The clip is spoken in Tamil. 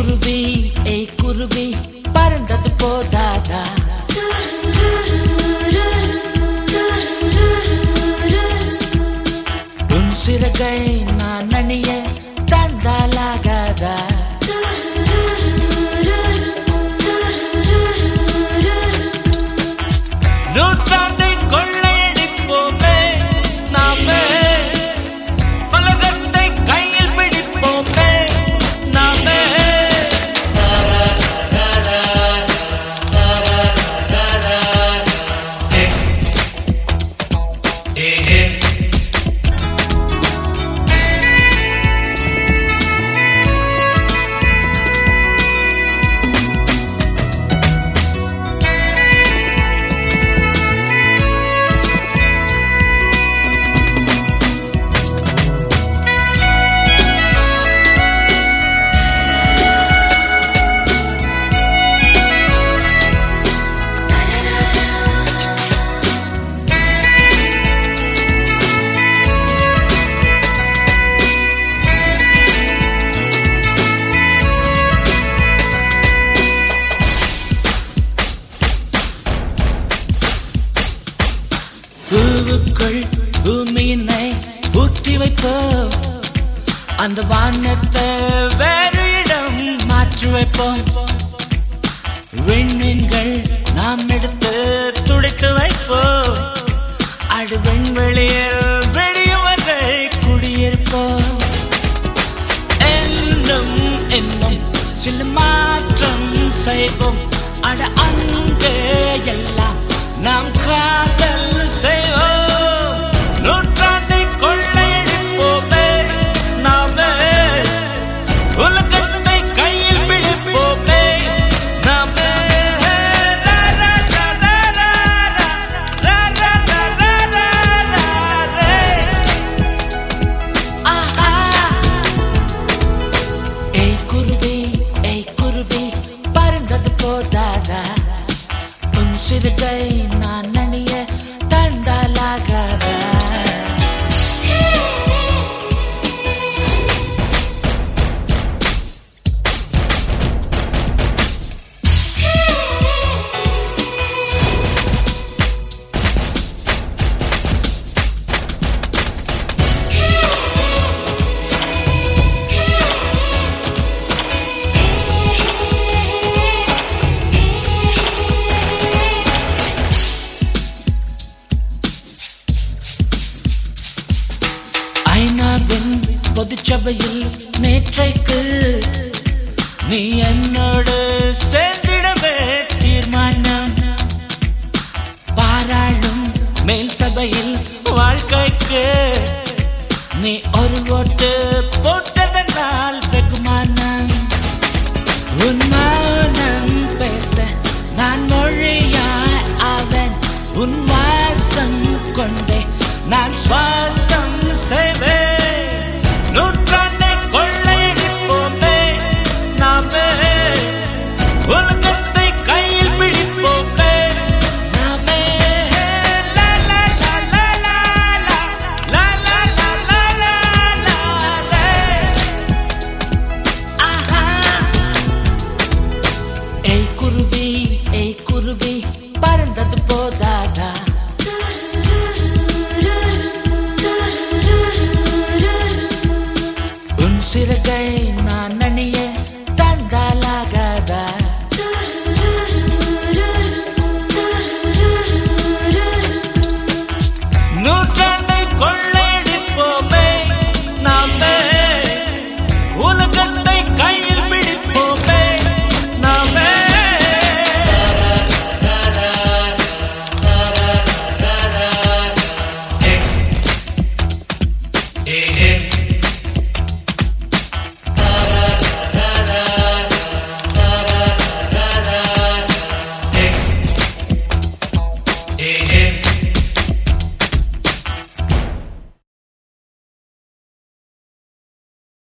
குருவி ஏய் குருவி பறந்தது போதாதா உன் சிறகை நான் அணிய தந்தாலாகாதா நூற்றாண்டை கொள்ளையடிப்போமே நாமே உலகத்தை கையில் பிடிப்போமே நாமே பூவுக்குள் பூமியினை ஊற்றி வைப்போம் அந்த வானத்தை வேறு இடம் மாற்றி வைப்போம் விண்மீன்கள் நாம் எடுத்து துடைத்து வைப்போம் அடு விண்வெளியில் வெடியும் வரை குடியிருப்போம் என்னும் என்னும் சில மாற்றம் செய்வோம் அட அங்கே எல்லாம் நாம் காதல் செய்வோம் நூற்றாண்டை கொள்ளையடிப்போமே நாமே உலகத்தை கையில் பிடிப்போமே நாமே ரா, ரா, ரா, ரா, ரா, ரா, ரா, ரா, ரா, ரா, ரா, ரே. ஆஹா ஏய் குருவி ஏய் குருவி பறந்தது போதாதா உன் சிறுகை நான் அணிய தண்டாலாகாதா ஐநாவின் பொதுச்சபையில் நேற்றைக்கு நீ என்னோடு சேர்ந்திடவே தீர்மானம் பாராளும் மேல் சபையில் வாழ்க்கைக்கு நீ ஒரு ஓட்டு போட்டதனால் வெகுமானம் உன் மௌனம் பேச நான் மொழியாய் அவன் உன் வாசம் கொண்டே நான் சுவாசம் செய்வேன் நூற்றாண்டை கொள்ளையடிப்போமே நாமே உலகத்தை கையில் பிடிப்போமே நாமே லா, லா, லா, லா, லா, லா, லா, லா, லா, லா, லா, லா, லே. ஆஹா ஏய் குருவி ஏய் குருவி பறந்தது போதாதா உன் சிறகை நான் அணிய